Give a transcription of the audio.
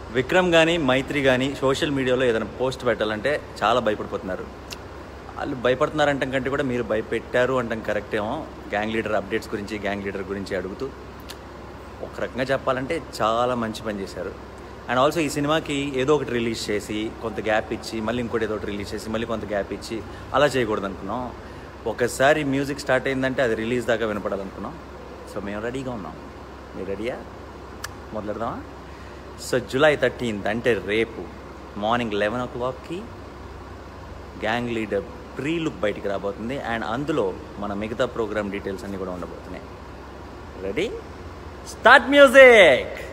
విక్రమ్ కానీ మైత్రి కానీ సోషల్ మీడియాలో ఏదైనా పోస్ట్ పెట్టాలంటే చాలా భయపడిపోతున్నారు వాళ్ళు భయపడుతున్నారంటాం కంటే కూడా మీరు భయపెట్టారు అంటాం కరెక్టేమో గ్యాంగ్ లీడర్ అప్డేట్స్ గురించి గ్యాంగ్ లీడర్ గురించి అడుగుతూ ఒక రకంగా చెప్పాలంటే చాలా మంచి పని చేశారు అండ్ ఆల్సో ఈ సినిమాకి ఏదో ఒకటి రిలీజ్ చేసి కొంత గ్యాప్ ఇచ్చి మళ్ళీ ఇంకోటి ఏదో ఒకటి రిలీజ్ చేసి మళ్ళీ కొంత గ్యాప్ ఇచ్చి అలా చేయకూడదు అనుకున్నాం ఒకసారి మ్యూజిక్ స్టార్ట్ అయిందంటే అది రిలీజ్ దాకా వినపడాలనుకున్నాం సో మేము రెడీగా ఉన్నాం మీరు రెడీయా మొదలెడదామా సో జూలై థర్టీన్త్ అంటే రేపు మార్నింగ్ లెవెన్ ఓ క్లాక్కి గ్యాంగ్ లీడర్ ప్రీ లుక్ బయటికి రాబోతుంది అండ్ అందులో మన మిగతా ప్రోగ్రామ్ డీటెయిల్స్ అన్నీ కూడా ఉండబోతున్నాయి రెడీ స్టార్ట్ మ్యూజిక్